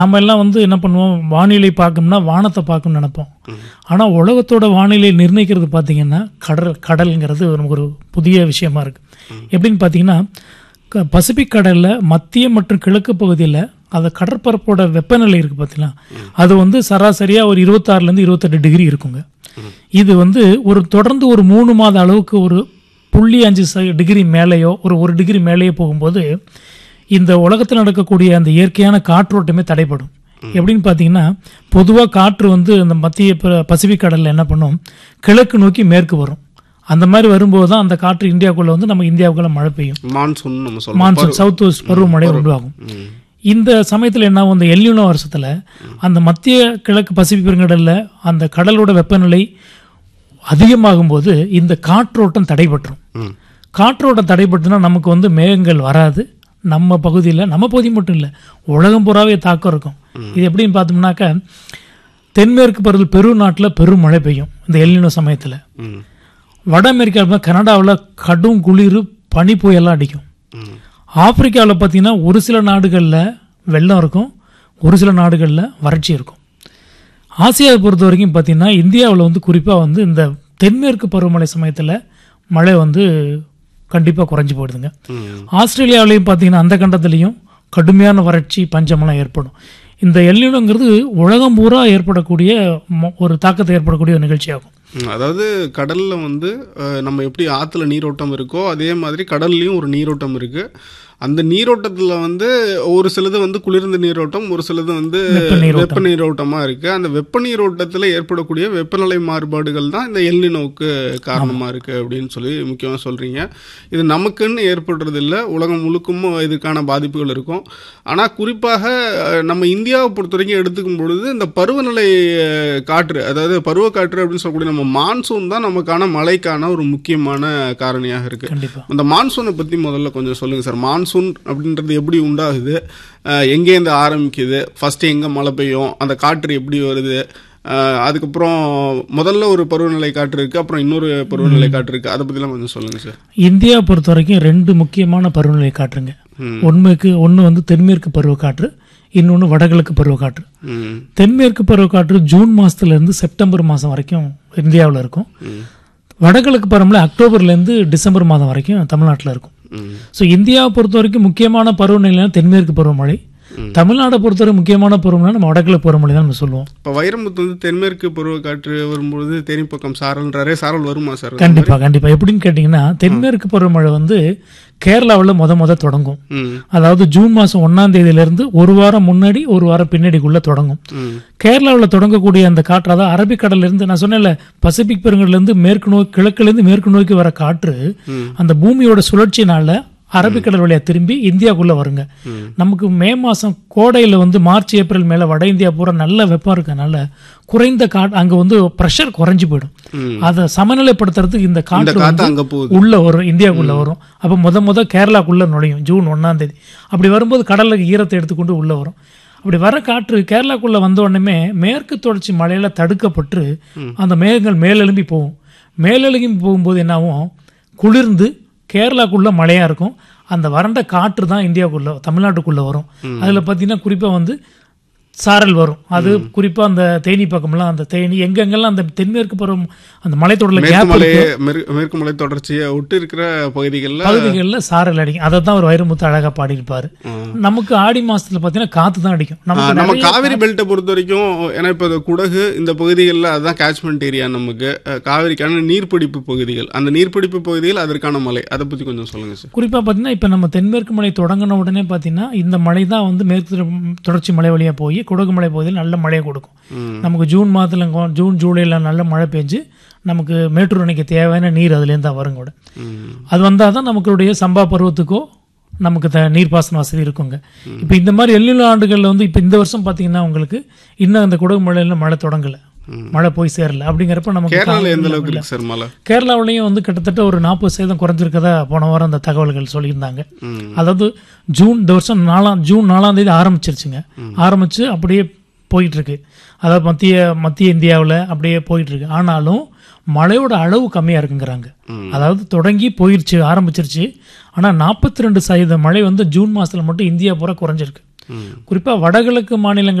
நம்ம எல்லாம் வந்து என்ன பண்ணுவோம் வானிலை பார்க்கணும்னா வானத்தை பார்க்கணும்னு நினைப்போம் ஆனால் உலகத்தோட வானிலை நிர்ணயிக்கிறது பார்த்தீங்கன்னா கடல் கடல்ங்கிறது நமக்கு ஒரு புதிய விஷயமா இருக்கு எப்படின்னு பார்த்தீங்கன்னா க- பசிபிக் கடலில் மத்திய மற்றும் கிழக்கு பகுதியில் அந்த கடற்பரப்போட வெப்பநிலை இருக்கு பார்த்தீங்களா அது வந்து சராசரியாக ஒரு இருபத்தாறுலேருந்து இருபத்தெட்டு டிகிரி இருக்குங்க இது வந்து ஒரு தொடர்ந்து ஒரு மூணு மாத அளவுக்கு ஒரு புள்ளி அஞ்சு ச- டிகிரி மேலேயோ ஒரு ஒரு டிகிரி மேலேயோ போகும்போது இந்த உலகத்தில் நடக்கக்கூடிய அந்த இயற்கையான காற்றோட்டமே தடைப்படும் எப்படின்னு பார்த்தீங்கன்னா பொதுவாக காற்று வந்து அந்த மத்திய ப- பசிபிக் கடலில் என்ன பண்ணும் கிழக்கு நோக்கி மேற்கு வரும் அந்த மாதிரி வரும்போது தான் அந்த காற்று இந்தியாவுக்குள்ள வந்து நம்ம இந்தியாவுக்குள்ள மழை பெய்யும் மான்சூன் நம்ம சொல்றோம் மான்சூன் சவுத் வெஸ்ட் பருவமழை உருவாகும் ம். இந்த சமயத்தில் என்ன ஆகும் இந்த எல்யூனோ வருஷத்தில் அந்த மத்திய கிழக்கு பசிபிக் பெருங்கடலில் அந்த கடலோட வெப்பநிலை அதிகமாகும் போது இந்த காற்றோட்டம் தடைபட்டுரும் ம். காற்றோட்டம் தடைபட்டுனா நமக்கு வந்து மேகங்கள் வராது நம்ம பகுதியில் நம்ம பகுதி மட்டும் இல்லை உலகம் பூராவே தாக்கம் இருக்கும் இது எப்படின்னு பார்த்தோம்னாக்கா தென்மேற்கு பருவ பெரு நாட்டில் பெரும் மழை பெய்யும் இந்த எல்லினோ சமயத்தில் ம். வட அமெரிக்காவில் கனடாவில் கடும் குளிர் பனி புயல்லாம் அடிக்கும் ம். ஆப்பிரிக்காவில் பார்த்தீங்கன்னா ஒரு சில நாடுகளில் வெள்ளம் இருக்கும் ஒரு சில நாடுகளில் வறட்சி இருக்கும் ஆசியாவை பொறுத்த வரைக்கும் பார்த்தீங்கன்னா இந்தியாவில் வந்து குறிப்பாக வந்து இந்த தென்மேற்கு பருவமழை சமயத்தில் மழை வந்து கண்டிப்பாக குறைஞ்சி போயிடுதுங்க ம். ஆஸ்திரேலியாவிலையும் பார்த்தீங்கன்னா அந்த கண்டத்துலேயும் கடுமையான வறட்சி பஞ்சமெல்லாம் ஏற்படும் இந்த எல்லினோங்கிறது உலகம் பூரா ஏற்படக்கூடிய மொ- ஒரு தாக்கத்தை ஏற்படக்கூடிய ஒரு நிகழ்ச்சியாகும் ம், அதாவது கடல்ல வந்து அஹ், நம்ம எப்படி ஆத்துல நீரோட்டம் இருக்கோ அதே மாதிரி கடல்லையும் ஒரு நீரோட்டம் இருக்கு அந்த நீரோட்டத்துல வந்து ஒரு சிலது வந்து குளிர்ந்த நீரோட்டம் ஒரு சிலது வந்து வெப்ப நீரோட்டம். வெப்ப நீரோட்டமா இருக்கு அந்த வெப்ப நீரோட்டத்துல ஏற்படக்கூடிய வெப்பநிலை மாறுபாடுகள் தான் இந்த எல்லினோவுக்கு காரணமா இருக்கு அப்படின்னு சொல்லி முக்கியமா சொல்றீங்க இது நமக்குன்னு ஏற்படுறது இல்ல உலகம் முழுக்கும் இதுக்கான பாதிப்புகள் இருக்கும் ஆனா குறிப்பாக அஹ், நம்ம இந்தியாவை பொறுத்த வரைக்கும் எடுத்துக்கும் பொழுது இந்த பருவநிலை அஹ், காற்று அதாவது பருவ காற்று அப்படின்னு சொல்லக்கூடிய நம்ம மான்சூன் தான் நமக்கான மழைக்கான ஒரு முக்கியமான காரணியாக இருக்கு கண்டிப்பாக அந்த மான்சூனை பற்றி முதல்ல கொஞ்சம் சொல்லுங்கள் சார் மான்சூன் அப்படின்றது எப்படி உண்டாகுது அஹ் எங்கேருந்து ஆரம்பிக்குது ஃபஸ்ட்டு எங்கே மழை பெய்யும் அந்த காற்று எப்படி வருது அஹ் அதுக்கப்புறம் முதல்ல ஒரு பருவநிலை காற்று இருக்குது அப்புறம் இன்னொரு பருவநிலை காற்று இருக்குது அதை பற்றிலாம் கொஞ்சம் சொல்லுங்கள் சார் இந்தியா பொறுத்த வரைக்கும் ரெண்டு முக்கியமான பருவநிலை காற்றுங்க ம். ஒன்றுக்கு ஒன்று வந்து தென்மேற்கு பருவக்காற்று இன்னொன்று வடகிழக்கு பருவக்காற்று ம் தென்மேற்கு பருவக்காற்று ஜூன் மாதத்துலேருந்து செப்டம்பர் மாதம் வரைக்கும் இந்தியாவில் இருக்கும் ம் வடகிழக்கு பருவமழை அக்டோபர்லேருந்து டிசம்பர் மாதம் வரைக்கும் தமிழ்நாட்டில் இருக்கும் ம் ஸோ இந்தியாவை பொறுத்த வரைக்கும் முக்கியமான பருவநிலைனா தென்மேற்கு பருவமழை தமிழ்நாடை பொறுத்தவரை முக்கியமான பருவமழை நம்ம வடகிழக்கு பருவமழை தான் நம்ம சொல்லுவோம் இப்போ வைரமுத்து வந்து தென்மேற்கு பருவ காற்று வரும்பொழுது தேனி பக்கம் சாரல்ன்றாரே சாரல் வருமா சார் கண்டிப்பா கண்டிப்பா எப்படின்னு கேட்டிங்கன்னா தென்மேற்கு பருவமழை வந்து கேரளாவில் முத முத தொடங்கும் ம் அதாவது ஜூன் மாதம் ஒன்றாம் தேதியிலிருந்து ஒரு வாரம் முன்னாடி ஒரு வாரம் பின்னாடிக்குள்ள தொடங்கும் ம் கேரளாவில் தொடங்கக்கூடிய அந்த காற்று அதாவது அரபிக்கடல்ல இருந்து நான் சொன்னேன்ல பசிபிக் பெருங்கடல்ல இருந்து மேற்கு நோக்கி கிழக்குலேருந்து மேற்கு நோக்கி வர காற்று ம். அந்த பூமியோட சுழற்சினால அரபிக்கடல் வழியா திரும்பி இந்தியாக்குள்ள வருங்க நமக்கு மே மாசம் கோடையில வந்து மார்ச் ஏப்ரல் மேல வட இந்தியா பூரா நல்ல வெப்பம் இருக்கனால குறைந்த காற்று அங்க வந்து ப்ரெஷர் குறைஞ்சு போயிடும் ம். அதை சமநிலைப்படுத்துறதுக்கு இந்த இந்த காற்று காற்று வந்து அங்கே போகுது உள்ள வரும் இந்தியாவுக்குள்ள வரும் அப்ப முத முத கேரளாக்குள்ள நுழையும் ஜூன் ஒண்ணாம் தேதி அப்படி வரும்போது கடல்ல ஈரத்தை எடுத்துக்கொண்டு உள்ள வரும் அப்படி வர காற்று கேரளாக்குள்ள வந்த உடனே மேற்கு தொடர்ச்சி மலையில தடுக்கப்பட்டு அந்த மேகங்கள் மேலெலும்பி போகும் மேலெலும்பி போகும்போது என்னாகும் குளிர்ந்து கேரளாக்குள்ள மழையா இருக்கும் அந்த வறண்ட காற்று தான் இந்தியாவுக்குள்ள தமிழ்நாட்டுக்குள்ள வரும் அதுல பார்த்தீங்கன்னா குறிப்பா வந்து சாரல் வரும் அது குறிப்பா அந்த தேனி பக்கம்லாம் அந்த தேனி எங்கெங்கெல்லாம் அந்த தென்மேற்கு பருவம் அந்த மலைத்தொடரில் மேற்கு கேப் மலை மேற்கு- மேற்கு மலை தொடர்ச்சியை ஒட்டு இருக்கிற பகுதிகளில் பகுதிகளில் சாரல் அடிக்கும் அதை தான் ஒரு வைரமுத்து அழகா பாடியிருப்பாரு நமக்கு ஆடி மாசத்துல பார்த்தீங்கன்னா காத்து தான் அடிக்கும் நமக்கு நம்ம நிறைய காவிரி பெல்ட்டை பொறுத்த வரைக்கும் ஏன்னா இப்போ இந்த குடகு இந்த பகுதிகளில் அதுதான் கேட்ச்மெண்ட் ஏரியா நமக்கு அஹ், காவிரிக்கான நீர்பிடிப்பு பகுதிகள் அந்த நீர்பிடிப்பு பகுதிகள் அதற்கான மலை அதை பற்றி கொஞ்சம் சொல்லுங்க சார் குறிப்பா பார்த்தீங்கன்னா இப்போ நம்ம தென்மேற்கு மலை தொடங்கின உடனே பார்த்தீங்கன்னா இந்த மழை தான் வந்து மேற்கு தொடர்- தொடர்ச்சி மலை வழியா போய் குடகு மலை பகுதியில் நல்ல மழையை கொடுக்கும் ம். நமக்கு ஜூன் மாதத்துல கொ- ஜூன் ஜூலைல நல்ல மழை பெஞ்சு நமக்கு மேட்டூர் அணைக்கு தேவையான நீர் அதுலேருந்து தான் வரும் கூட ம். அது வந்தால் தான் நமக்குடைய சம்பா பருவத்துக்கோ நமக்கு த நீர்ப்பாசன வசதி இருக்குங்க இப்போ இந்த மாதிரி எல்லின ஆண்டுகளில் வந்து இப்போ இந்த வருஷம் பார்த்தீங்கன்னா உங்களுக்கு இன்னும் அந்த குடகு மழையில் மழை தொடங்கலை மழை போய் சேரல அப்படிங்கிறப்ப நமக்கு கேரளாவில் எந்த தாங்க அளவுக்கு முடியல. இருக்கு சார் மலை கேரளாவுலயும் வந்து கிட்டத்தட்ட ஒரு நாற்பது சதவீதம் குறைஞ்சிருக்கதா போன வாரம் அந்த தகவல்கள் சொல்லியிருந்தாங்க ம். அதாவது ஜூன் இந்த வருஷம் நாலாம் ஜூன் நாலாம் தேதி ஆரம்பிச்சிருச்சுங்க ஆரம்பிச்சு அப்படியே போயிட்டு இருக்கு அதாவது மத்திய மத்திய இந்தியாவில் அப்படியே போயிட்டு இருக்கு ஆனாலும் மழையோட அளவு கம்மியா இருக்குங்கிறாங்க அதாவது தொடங்கி போயிருச்சு ஆரம்பிச்சிருச்சு ஆனா நாற்பத்தி ரெண்டு சதவீத மழை வந்து ஜூன் மாசத்துல மட்டும் இந்தியா பூரா குறைஞ்சிருக்கு ம் குறிப்பாக வடகிழக்கு மாநிலங்கள்